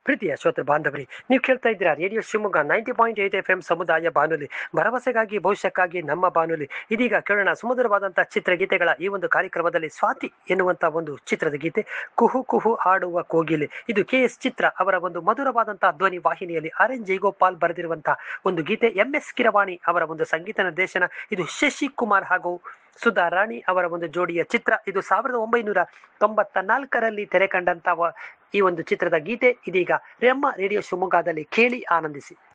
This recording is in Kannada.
ಪ್ರೀತಿಯ ಶ್ರೋತೃ ಬಾಂಧವರಿ ನೀವು ಕೇಳ್ತಾ ಇದ್ದೀರಾ radio Shivamogga ninety point eight F M ಸಮುದಾಯ ಬಾನುಲಿ ಭರವಸೆಗಾಗಿ ಭವಿಷ್ಯಕ್ಕಾಗಿ ನಮ್ಮ ಬಾನುಲಿ ಇದೀಗ ಕೇಳೋಣ ಸುಮಧುರವಾದಂತಹ ಚಿತ್ರಗೀತೆಗಳ ಈ ಒಂದು ಕಾರ್ಯಕ್ರಮದಲ್ಲಿ ಸ್ವಾತಿ ಎನ್ನುವಂತ ಒಂದು ಚಿತ್ರದ ಗೀತೆ ಕುಹು ಕುಹು ಹಾಡುವ ಕೋಗಿಲೆ ಇದು ಕೆ ಎಸ್ ಚಿತ್ರ ಅವರ ಒಂದು ಮಧುರವಾದಂತಹ ಧ್ವನಿ ವಾಹಿನಿಯಲ್ಲಿ ಆರ್ ಎನ್ ಜೈಗೋಪಾಲ್ ಬರೆದಿರುವಂತಹ ಒಂದು ಗೀತೆ ಎಂ ಎಸ್ ಕಿರವಾಣಿ ಅವರ ಒಂದು ಸಂಗೀತ ನಿರ್ದೇಶನ ಇದು ಶಶಿ ಕುಮಾರ್ ಹಾಗೂ ಸುಧಾ ರಾಣಿ ಅವರ ಒಂದು ಜೋಡಿಯ ಚಿತ್ರ ಇದು ಸಾವಿರದ ಒಂಬೈನೂರ ತೊಂಬತ್ತ ನಾಲ್ಕರಲ್ಲಿ ತೆರೆ ಕಂಡಂತಹ ಈ ಒಂದು ಚಿತ್ರದ ಗೀತೆ ಇದೀಗ ರೆಮ್ಮ ರೇಡಿಯೋ ಶಿವಮೊಗ್ಗದಲ್ಲಿ ಕೇಳಿ ಆನಂದಿಸಿ